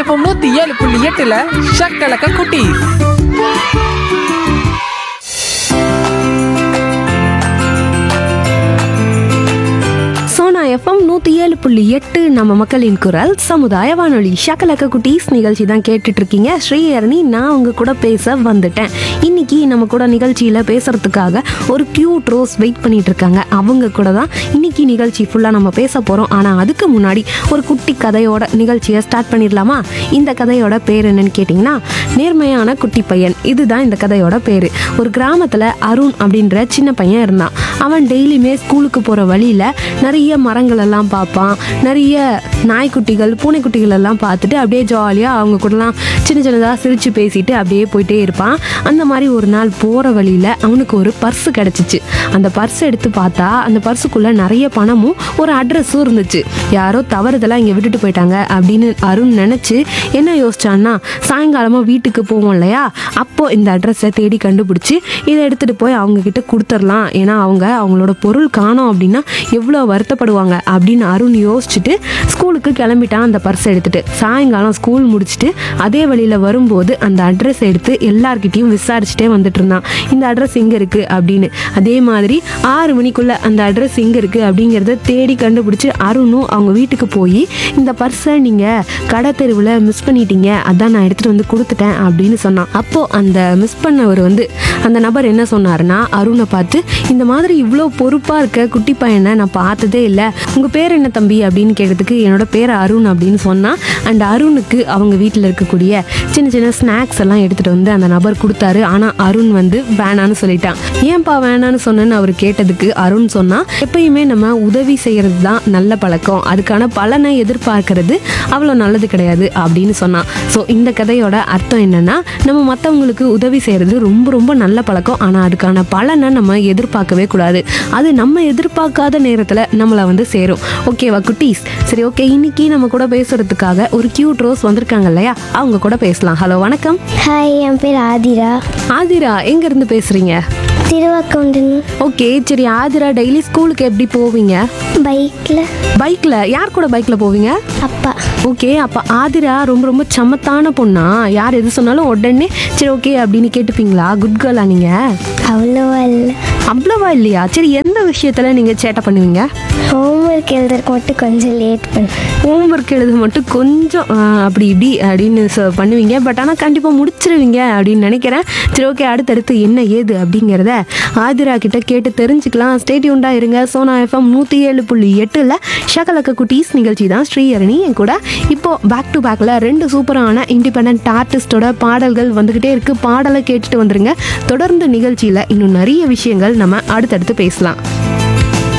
FM நூத்தி ஏழு புள்ளி எட்டுல ஷக்கலக்க குட்டி சோனா எஃப்எம் நூற்றி ஏழு புள்ளி எட்டு நம்ம மக்களின் குரல் சமுதாய வானொலி ஷக்கலக்க குட்டீஸ் நிகழ்ச்சி தான் கேட்டுட்டு இருக்கீங்க ஸ்ரீஹரணி நான் உங்க கூட பேச வந்துட்டேன் இன்னைக்கு நம்ம கூட நிகழ்ச்சியில் பேசுறதுக்காக ஒரு கியூட் ரோஸ் வெயிட் பண்ணிட்டு இருக்காங்க அவங்க கூட தான் இன்னைக்கு நிகழ்ச்சி ஃபுல்லாக நம்ம பேச போகிறோம் ஆனால் அதுக்கு முன்னாடி ஒரு குட்டி கதையோட நிகழ்ச்சியை ஸ்டார்ட் பண்ணிடலாமா இந்த கதையோட பேர் என்னன்னு கேட்டிங்கன்னா நேர்மையான குட்டி பையன் இதுதான் இந்த கதையோட பேர் ஒரு கிராமத்தில் அருண் அப்படின்ற சின்ன பையன் இருந்தான் அவன் டெய்லியுமே ஸ்கூலுக்கு போகிற வழியில் நிறைய மரங்கள் எல்லாம் பார்ப்பான் நிறைய நாய்க்குட்டிகள் பூனைக்குட்டிகள் எல்லாம் பார்த்துட்டு அப்படியே ஜாலியாக அவங்க கூடலாம் சின்ன சின்னதாக சிரித்து பேசிட்டு அப்படியே போயிட்டே இருப்பான் அந்த மாதிரி ஒரு நாள் போகிற வழியில் அவனுக்கு ஒரு பர்ஸு கிடச்சிச்சு அந்த பர்ஸ் எடுத்து பார்த்தா அந்த பர்ஸுக்குள்ளே நிறைய பணமும் ஒரு அட்ரஸும் இருந்துச்சு யாரோ தவறுதெல்லாம் இங்கே விட்டுட்டு போயிட்டாங்க அப்படின்னு அருண் நினச்சி என்ன யோசிச்சான்னா சாயங்காலமாக வீட்டுக்கு போவோம் இல்லையா அப்போ இந்த அட்ரஸை தேடி கண்டுபிடிச்சி இதை எடுத்துகிட்டு போய் அவங்க கிட்ட கொடுத்துடலாம் ஏன்னா அவங்க அவங்களோட பொருள் காணோம் அப்படின்னா எவ்வளோ வருத்தப்படுவாங்க அப்படின்னு அருண் யோசிச்சுட்டு ஸ்கூலுக்கு கிளம்பிட்டான் அந்த பர்ஸ் எடுத்துட்டு சாயங்காலம் ஸ்கூல் முடிச்சுட்டு அதே வழியில் வரும்போது அந்த அட்ரஸ் எடுத்து எல்லார்கிட்டயும் விசாரிச்சுட்டே வந்துட்டு இருந்தான் இந்த அட்ரஸ் எங்கே இருக்குது அப்படின்னு அதே மாதிரி ஆறு மணிக்குள்ள அந்த அட்ரஸ் எங்கே இருக்குது அப்படிங்கிறத தேடி கண்டுபிடிச்சி அருணும் அவங்க வீட்டுக்கு போய் இந்த பர்ஸை நீங்கள் கடை தெருவில் மிஸ் பண்ணிட்டீங்க அதான் நான் எடுத்துகிட்டு வந்து கொடுத்துட்டேன் அப்படின்னு சொன்னான் அப்போது அந்த மிஸ் பண்ணவர் வந்து அந்த நபர் என்ன சொன்னாருன்னா அருணை பார்த்து இந்த மாதிரி இவ்வளோ பொறுப்பாக இருக்க குட்டி பையனை நான் பார்த்ததே இல்லை உங்கள் பேர் என்ன தம்பி அப்படின்னு கேட்டதுக்கு என்னோட பேர் அருண் அப்படின்னு சொன்னான் அண்ட் அருணுக்கு அவங்க வீட்டில் இருக்கக்கூடிய சின்ன சின்ன ஸ்நாக்ஸ் எல்லாம் எடுத்துகிட்டு வந்து அந்த நபர் கொடுத்தாரு ஆனால் அருண் வந்து வேணான்னு சொல்லிட்டான் ஏன்பா வேணான்னு சொன்னேன்னு அவர் கேட்டதுக்கு அருண் சொன்னா எப்பயுமே நம்ம உதவி செய்கிறது தான் நல்ல பழக்கம் அதுக்கான பலனை எதிர்பார்க்கறது அவ்வளோ நல்லது கிடையாது அப்படின்னு சொன்னான் ஸோ இந்த கதையோட அர்த்தம் என்னன்னா நம்ம மற்றவங்களுக்கு உதவி செய்கிறது ரொம்ப ரொம்ப நல்ல பழக்கம் ஆனால் அதுக்கான பலனை நம்ம எதிர்பார்க்கவே கூடாது அது நம்ம எதிர்பார்க்காத நேரத்தில் நம்மளை வந்து சேரும் ஓகேவா குட்டீஸ் சரி ஓகே இன்னைக்கு நம்ம கூட பேசுறதுக்காக ஒரு கியூட் ரோஸ் வந்திருக்காங்க இல்லையா அவங்க கூட பேசலாம் ஹலோ வணக்கம் ஹாய் என் பேர் ஆதிரா ஆதிரா எங்க இருந்து பேசுறீங்க திருவாக்கவுண்டன் ஓகே சரி ஆதிரா டெய்லி ஸ்கூலுக்கு எப்படி போவீங்க பைக்கில் பைக்ல யார் கூட பைக்ல போவீங்க அப்பா ஓகே அப்ப ஆதிரா ரொம்ப ரொம்ப சமத்தான பொண்ணா யார் எது சொன்னாலும் உடனே சரி ஓகே அப்படின்னு கேட்டுப்பீங்களா குட் கேர்லா நீங்க அவ்வளோவா இல்லை அவ்வளவா இல்லையா சரி எந்த விஷயத்துல நீங்க சேட்டை பண்ணுவீங்க ஹோம்ஒர்க் எழுதுறதுக்கு மட்டும் கொஞ்சம் லேட் பண்ணேன் ஹோம்ஒர்க் எழுத மட்டும் கொஞ்சம் ஆ, அப்படி இப்படி அப்படின்னு சொ- பண்ணுவீங்க பட் ஆனால் கண்டிப்பாக முடிச்சிருவீங்க அப்படின்னு நினைக்கிறேன் சரி ஓகே அடுத்தடுத்து என்ன ஏது அப்படிங்கிறத ஆதிரா கிட்ட கேட்டு தெரிஞ்சுக்கலாம் ஸ்டேட்யூண்டாக இருங்க சோனா எஃப்எம் நூற்றி ஏழு புள்ளி எட்டில் ஷகலக்க குட்டீஸ் நிகழ்ச்சி தான் ஸ்ரீஹரணி என் கூட இப்போ பேக் டு பேக்கில் ரெண்டு சூப்பரான இண்டிபெண்ட் ஆர்டிஸ்டோட பாடல்கள் வந்துக்கிட்டே இருக்கு பாடலை கேட்டுட்டு வந்துருங்க தொடர்ந்து நிகழ்ச்சியில் இன்னும் நிறைய விஷயங்கள் நம்ம அடுத்தடுத்து பேசலாம்